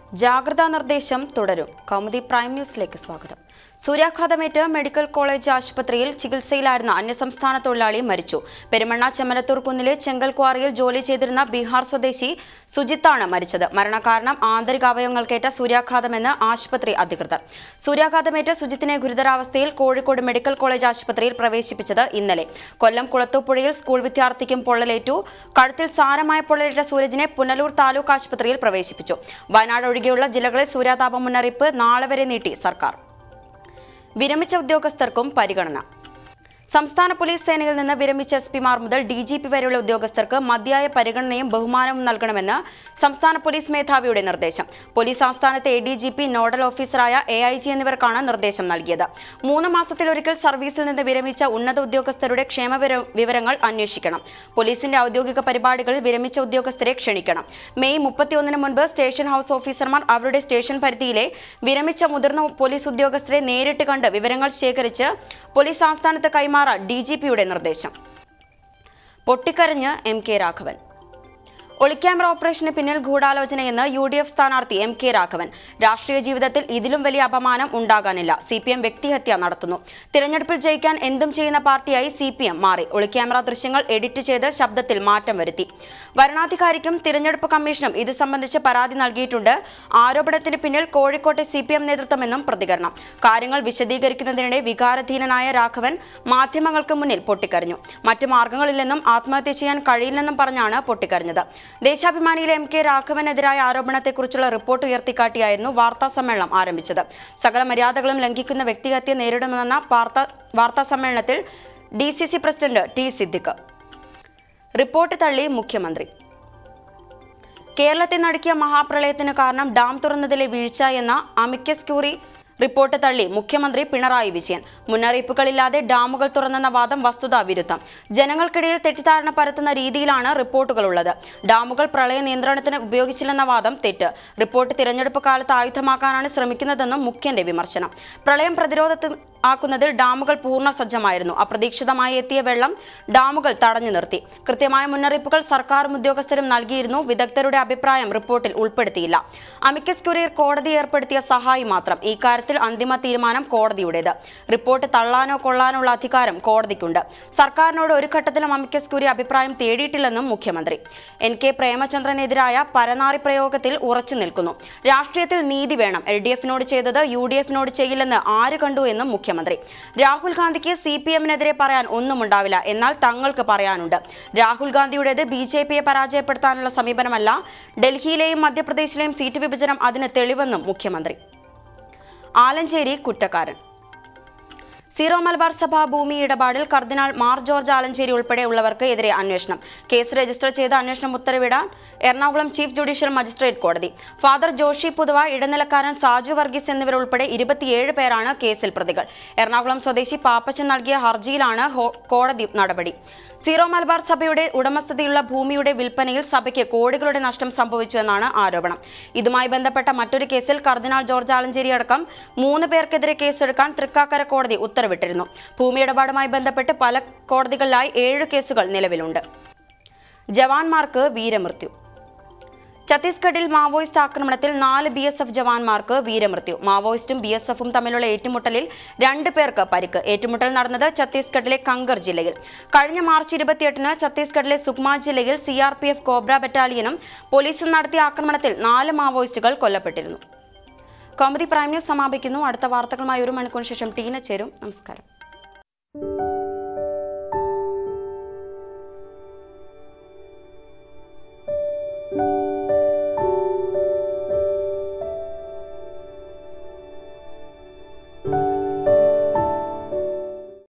ജാഗ്രതാ നിർദ്ദേശം തുടരും കൗമുദി പ്രൈം ന്യൂസിലേക്ക് സ്വാഗതം സൂര്യാഘാതമേറ്റ് മെഡിക്കൽ കോളേജ് ആശുപത്രിയിൽ ചികിത്സയിലായിരുന്ന അന്യസംസ്ഥാന തൊഴിലാളി മരിച്ചു പെരുമണ്ണ ചെമ്മനത്തൂർ കുന്നിലെ ചെങ്കൽ ക്വാറിയിൽ ജോലി ചെയ്തിരുന്ന ബീഹാർ സ്വദേശി സുജിത്താണ് മരിച്ചത് മരണകാരണം ആന്തരികാവയവങ്ങൾക്കേറ്റ സൂര്യാഘാതമെന്ന് ആശുപത്രി അധികൃതർ സൂര്യാഘാതമേറ്റ് സുജിത്തിനെ ഗുരുതരാവസ്ഥയിൽ കോഴിക്കോട് മെഡിക്കൽ കോളേജ് ആശുപത്രിയിൽ പ്രവേശിപ്പിച്ചത് ഇന്നലെ കൊല്ലം കുളത്തൂപ്പുഴയിൽ സ്കൂൾ വിദ്യാർത്ഥിക്കും പൊള്ളലേറ്റു കഴുത്തിൽ സാരമായ പൊള്ളലേറ്റ സൂരജിനെ പുനലൂർ താലൂക്ക് ആശുപത്രിയിൽ പ്രവേശിപ്പിച്ചു വയനാട് ഒഴികെയുള്ള ജില്ലകളിൽ സൂര്യാതാപ മുന്നറിയിപ്പ് നാളെ വരെ നീട്ടി സർക്കാർ വിരമിച്ച ഉദ്യോഗസ്ഥർക്കും പരിഗണന സംസ്ഥാന പോലീസ് സേനയിൽ നിന്ന് വിരമിച്ച എസ് പിമാർ മുതൽ ഡി ജി പി വരെയുള്ള ഉദ്യോഗസ്ഥർക്ക് മതിയായ പരിഗണനയും ബഹുമാനവും നൽകണമെന്ന് സംസ്ഥാന പോലീസ് മേധാവിയുടെ നിർദ്ദേശം പോലീസ് ആസ്ഥാനത്തെ A D G P nodal ഓഫീസറായ എ ഐ ജി എന്നിവർക്കാണ് നിർദ്ദേശം നൽകിയത് മൂന്ന് മാസത്തിലൊരിക്കൽ സർവീസിൽ നിന്ന് വിരമിച്ച ഉന്നത ഉദ്യോഗസ്ഥരുടെ ക്ഷേമ വിവര- വിവരങ്ങൾ അന്വേഷിക്കണം പോലീസിന്റെ ഔദ്യോഗിക പരിപാടികളിൽ വിരമിച്ച ഉദ്യോഗസ്ഥരെ ക്ഷണിക്കണം മെയ് മുപ്പത്തിയൊന്നിന് മുൻപ് സ്റ്റേഷൻ ഹൌസ് ഓഫീസർമാർ അവരുടെ സ്റ്റേഷൻ പരിധിയിലെ വിരമിച്ച മുതിർന്ന പോലീസ് ഉദ്യോഗസ്ഥരെ നേരിട്ട് കണ്ട് വിവരങ്ങൾ ശേഖരിച്ച് പോലീസ് ആസ്ഥാനത്ത് കൈമാറാൻ ഡി ജി പിയുടെ നിർദ്ദേശം പൊട്ടിക്കരഞ്ഞ് എം കെ രാഘവൻ ഒളിക്യാമറ ഓപ്പറേഷന് പിന്നിൽ ഗൂഢാലോചനയെന്ന് യു ഡി എഫ് സ്ഥാനാർത്ഥി എം കെ രാഘവൻ രാഷ്ട്രീയ ജീവിതത്തിൽ ഇതിലും വലിയ അപമാനം ഉണ്ടാകാനില്ല സി പി എം വ്യക്തിഹത്യ നടത്തുന്നു തിരഞ്ഞെടുപ്പിൽ ജയിക്കാൻ എന്തും ചെയ്യുന്ന പാർട്ടിയായി സി പി എം മാറി ഒളിക്യാമറ ദൃശ്യങ്ങൾ എഡിറ്റ് ചെയ്ത് ശബ്ദത്തിൽ മാറ്റം വരുത്തി വരണാധികാരിക്കും തിരഞ്ഞെടുപ്പ് കമ്മീഷനും ഇത് സംബന്ധിച്ച് പരാതി നൽകിയിട്ടുണ്ട് ആരോപണത്തിന് പിന്നിൽ കോഴിക്കോട്ടെ സി പി എം നേതൃത്വമെന്നും പ്രതികരണം കാര്യങ്ങൾ വിശദീകരിക്കുന്നതിനിടെ വികാരധീനനായ രാഘവൻ മാധ്യമങ്ങൾക്ക് മുന്നിൽ പൊട്ടിക്കരഞ്ഞു മറ്റു മാർഗങ്ങളില്ലെന്നും ആത്മഹത്യ ചെയ്യാൻ കഴിയില്ലെന്നും പറഞ്ഞാണ് പൊട്ടിക്കരഞ്ഞത് ദേശാഭിമാനിയിലെ എം കെ രാഘവനെതിരായ ആരോപണത്തെക്കുറിച്ചുള്ള റിപ്പോർട്ട് ഉയർത്തിക്കാട്ടിയായിരുന്നു വാർത്താ സമ്മേളനം ആരംഭിച്ചത് സകല മര്യാദകളും ലംഘിക്കുന്ന വ്യക്തിഹത്യ നേരിടുമെന്ന വാർത്താ വാർത്താ സമ്മേളനത്തിൽ D C C president T Siddique report തള്ളി മുഖ്യമന്ത്രി കേരളത്തെ നടുക്കിയ മഹാപ്രളയത്തിന് കാരണം ഡാം തുറന്നതിലെ വീഴ്ച എന്ന അമിക്കസ് ക്യൂറി റിപ്പോർട്ട് തള്ളി മുഖ്യമന്ത്രി പിണറായി വിജയൻ മുന്നറിയിപ്പുകളില്ലാതെ ഡാമുകൾ തുറന്നെന്ന വാദം വസ്തുതാ വിരുദ്ധം ജനങ്ങൾക്കിടയിൽ തെറ്റിദ്ധാരണ പരത്തുന്ന രീതിയിലാണ് റിപ്പോർട്ടുകളുള്ളത് ഡാമുകൾ പ്രളയ നിയന്ത്രണത്തിന് ഉപയോഗിച്ചില്ലെന്ന വാദം തെറ്റ് റിപ്പോർട്ട് തിരഞ്ഞെടുപ്പ് കാലത്ത് ആയുധമാക്കാനാണ് ശ്രമിക്കുന്നതെന്നും മുഖ്യന്റെ വിമർശനം പ്രളയം പ്രതിരോധത്തിൽ ആക്കുന്നതിൽ ഡാമുകൾ പൂർണ്ണ സജ്ജമായിരുന്നു അപ്രതീക്ഷിതമായി എത്തിയ വെള്ളം ഡാമുകൾ തടഞ്ഞു നിർത്തി കൃത്യമായ മുന്നറിയിപ്പുകൾ സർക്കാരും ഉദ്യോഗസ്ഥരും നൽകിയിരുന്നു വിദഗ്ധരുടെ അഭിപ്രായം റിപ്പോർട്ടിൽ ഉൾപ്പെടുത്തിയില്ല അമിക്കസ് ക്യൂറിയർ കോടതി ഏർപ്പെടുത്തിയ സഹായി മാത്രം ഈ കാര്യത്തിൽ അന്തിമ തീരുമാനം കോടതിയുടേത് റിപ്പോർട്ട് തള്ളാനോ കൊള്ളാനോ ഉള്ള അധികാരം കോടതിക്കുണ്ട് സർക്കാരിനോട് ഒരു ഘട്ടത്തിലും അമിക്കസ് ക്യൂറി അഭിപ്രായം തേടിയിട്ടില്ലെന്നും മുഖ്യമന്ത്രി എൻ കെ പ്രേമചന്ദ്രനെതിരായ പരനാറി പ്രയോഗത്തിൽ ഉറച്ചു നിൽക്കുന്നു രാഷ്ട്രീയത്തിൽ നീതി വേണം എൽ ഡി എഫിനോട് ചെയ്തത് യു ഡി എഫിനോട് ചെയ്യില്ലെന്ന് ആര് കണ്ടു എന്നും മുഖ്യമന്ത്രി രാഹുൽ ഗാന്ധിക്ക് സി പി എമ്മിനെതിരെ പറയാൻ ഒന്നും ഉണ്ടാവില്ല എന്നാൽ തങ്ങൾക്ക് പറയാനുണ്ട് രാഹുൽ ഗാന്ധിയുടേത് ബി ജെ പിയെ പരാജയപ്പെടുത്താനുള്ള സമീപനമല്ല ഡൽഹിയിലെയും മധ്യപ്രദേശിലെയും സീറ്റ് വിഭജനം അതിന് തെളിവെന്നും മുഖ്യമന്ത്രി ആലഞ്ചേരി കുറ്റക്കാരൻ സീറോ മലബാർ സഭ ഭൂമി ഇടപാടിൽ കർദിനാൾ മാർ ജോർജ് ആലഞ്ചേരി ഉൾപ്പെടെയുള്ളവർക്ക് എതിരെ അന്വേഷണം കേസ് രജിസ്റ്റർ ചെയ്ത് അന്വേഷണം ഉത്തരവിടാൻ എറണാകുളം ചീഫ് ജുഡീഷ്യൽ മജിസ്ട്രേറ്റ് കോടതി ഫാദർ ജോഷി പുതുവ ഇടനിലക്കാരൻ സാജു വർഗീസ് എന്നിവരുൾപ്പെടെ ഇരുപത്തിയേഴ് പേരാണ് കേസിൽ പ്രതികൾ എറണാകുളം സ്വദേശി പാപ്പച്ചൻ നൽകിയ ഹർജിയിലാണ് ഹോ- കോടതി നടപടി സീറോ മലബാർ സഭയുടെ ഉടമസ്ഥതയുള്ള ഭൂമിയുടെ വിൽപ്പനയിൽ സഭയ്ക്ക് കോടികളുടെ നഷ്ടം സംഭവിച്ചു എന്നാണ് ആരോപണം ഇതുമായി ബന്ധപ്പെട്ട മറ്റൊരു കേസിൽ കർദിനാൾ ജോർജ് ആലഞ്ചേരി അടക്കം മൂന്ന് പേർക്കെതിരെ കേസെടുക്കാൻ തൃക്കാക്കര കോടതി ഉത്തരവിട്ടിരുന്നു ഭൂമി ഇടപാടുമായി ബന്ധപ്പെട്ട് പല കോടതികളിലായി ഏഴ് കേസുകൾ നിലവിലുണ്ട് ജവാന്മാർക്ക് വീരമൃത്യു ഛത്തീസ്ഗഡിൽ മാവോയിസ്റ്റ് ആക്രമണത്തിൽ നാല് ബി എസ് എഫ് ജവാന്മാർക്ക് വീരമൃത്യു മാവോയിസ്റ്റും ബി എസ് എഫും തമ്മിലുള്ള ഏറ്റുമുട്ടലിൽ രണ്ട് പേർക്ക് പരിക്ക് ഏറ്റുമുട്ടൽ നടന്നത് ഛത്തീസ്ഗഡിലെ കങ്കർ ജില്ലയിൽ കഴിഞ്ഞ മാർച്ച് ഇരുപത്തിയെട്ടിന് ഛത്തീസ്ഗഡിലെ സുക്മ ജില്ലയിൽ C R P F cobra ബറ്റാലിയനും പോലീസും നടത്തിയ ആക്രമണത്തിൽ നാല് മാവോയിസ്റ്റുകൾ കൊല്ലപ്പെട്ടിരുന്നു കോമഡി പ്രൈം ന്യൂസ് സമാപിക്കുന്നു അടുത്ത വാർത്തകളുമായി ഒരു മണിക്കൂറിന് ശേഷം ടീന ചേരും നമസ്കാരം